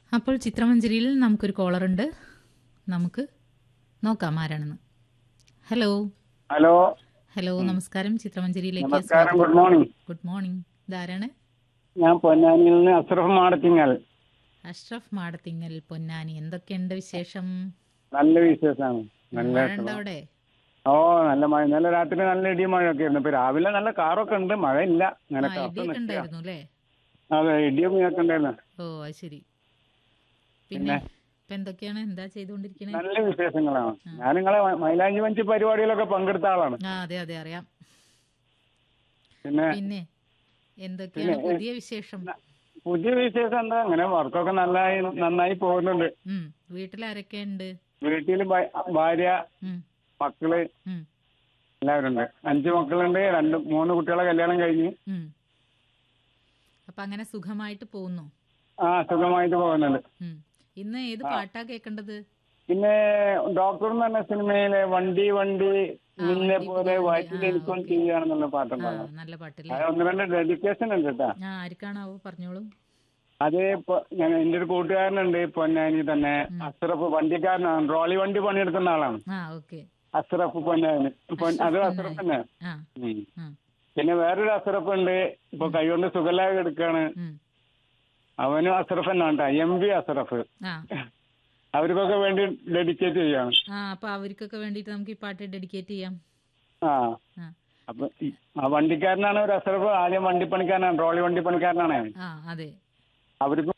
അപ്പോൾ ചിത്രമഞ്ജരിയിൽ നമുക്കൊരു കോളറുണ്ട് നമുക്ക് നോക്കാം ആരാണെന്ന് ഹലോ ഹലോ ഹലോ നമസ്കാരം ചിത്രമഞ്ജരിയിലേക്ക് നമസ്കാരം ഗുഡ് മോർണിംഗ് ഗുഡ് മോർണിംഗ് ഇതാരാണ് ഞാൻ പൊന്നാനിയിൽ നിന്ന് അസ്രഫ് മാടത്തിങ്ങൽ അഷ്റഫ് മാടത്തിങ്ങൽ പൊന്നാനി എന്തൊക്കെയുണ്ട് വിശേഷം നല്ല വിശേഷമാണ് നല്ല മഴ ഉണ്ടോ അവിടെ ഓ നല്ല മഴ ഇന്നലെ രാത്രി നല്ല ഇടിയും മഴയൊക്കെ ആയിരുന്നു ഇപ്പൊ രാവിലെ നല്ല കാറൊക്കെ ഉണ്ട് മഴ ഇല്ല അങ്ങനെ ആ കാത്ത് ഇടിയൊക്കെ നിൽക്കുക ഉണ്ടായിരുന്നു അല്ലേ അതെ ഇടിയും മഴയൊക്കെ ഉണ്ടായിരുന്നു ഓ അത് ശരി പിന്നെ ഇപ്പൊ എന്തൊക്കെയാണ് എന്താ ചെയ്തുകൊണ്ടിരിക്കണേ നല്ല വിശേഷങ്ങളാണ് ഞാൻ നിങ്ങളെ മ- മൈലാഞ്ചി മഞ്ചി പരിപാടികളൊക്കെ പങ്കെടുത്ത ആളാണ് ആ അതെ അതെ അറിയാം പിന്നെ പിന്നെ എന്തൊക്കെയാണ് പുതിയ വിശേഷം പുതിയ വിശേഷം എന്താ അങ്ങനെ വർക്കൊക്കെ നന്നായി നന്നായി പോകുന്നുണ്ട് ഉം വീട്ടിലാരൊക്കെ ഉണ്ട് വീട്ടിൽ ഭാര്യ ഉം മക്കള് ഉം എല്ലാവരും ഉണ്ട് അഞ്ച് മക്കളുണ്ട് രണ്ട് മൂന്ന് കുട്ടികളെ കല്യാണം കഴിഞ്ഞ് ഉം അപ്പൊ അങ്ങനെ സുഖമായിട്ട് പോകുന്നു ആ സുഖമായിട്ട് പോകുന്നുണ്ട് ഉം ഇന്ന് ഏത് പാട്ടാ കേൾക്കേണ്ടത് പിന്നെ ഡോക്ടർ എന്ന് പറഞ്ഞ സിനിമയിലെ വണ്ടി വണ്ടി നിന്നെ വണ്ടി പോലെ പുതിയ വണ്ടി. വയറ്റിൽ ആ, എനിക്കും ഓക്കേ. ചെയ്യുകയാണെന്നുള്ള ആ പാട്ടുണ്ടാകും നല്ല പാട്ടല്ലേ അത് ഒന്ന് രണ്ട് ഡെഡിക്കേഷൻ ഉണ്ട് കേട്ടാ ആ ആർക്കാണാവോ പറഞ്ഞോളൂ അത് ഇപ്പൊ ഞാൻ എന്റെ ഒരു കൂട്ടുകാരനുണ്ട് പൊന്നാനി തന്നെ അസ്രഫ് വണ്ടിക്കാരനാണ് ട്രോളി വണ്ടി പണിയെടുക്കുന്ന ആളാണ് ആ ഓക്കെ അസ്രഫ് പൊന്നാനി പൊൻ- അത് അസ്രഫ് തന്നെ ആ ഉം. ആ പിന്നെ വേറൊരു അസ്രഫ് ഉണ്ട് ഇപ്പൊ കൈകൊണ്ട് സുഖലായി എടുക്കാണ് ഉം അവനും അസ്രഫ് തന്നെയാണ് കേട്ടോ എം വി അസ്രഫ് ആ അവർക്കൊക്കെ വേണ്ടി ഡെഡിക്കേറ്റ് ചെയ്യാണ് ആ അപ്പൊ അവർക്കൊക്കെ വേണ്ടിയിട്ട് നമുക്ക് ഈ പാട്ട് ഡെഡിക്കേറ്റ് ചെയ്യാം ആ ആ അപ്പൊ ഈ- ആ വണ്ടിക്കാരനാണ് ഒരു അസർഫ് ആദ്യം വണ്ടിപ്പണിക്കാരനാണ് ട്രോളി വണ്ടിപ്പണിക്കാരനാണ് ആ അതെ അവർക്ക്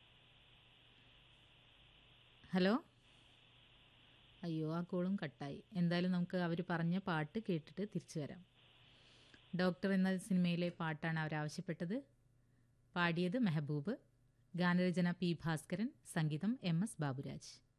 ഹലോ അയ്യോ ആ കോളും കട്ടായി എന്തായാലും നമുക്ക് അവർ പറഞ്ഞ പാട്ട് കേട്ടിട്ട് തിരിച്ചു വരാം ഡോക്ടർ എന്ന സിനിമയിലെ പാട്ടാണ് അവർ ആവശ്യപ്പെട്ടത് പാടിയത് മെഹബൂബ് ഗാനരചന പി ഭാസ്കരൻ സംഗീതം എം എസ് ബാബുരാജ്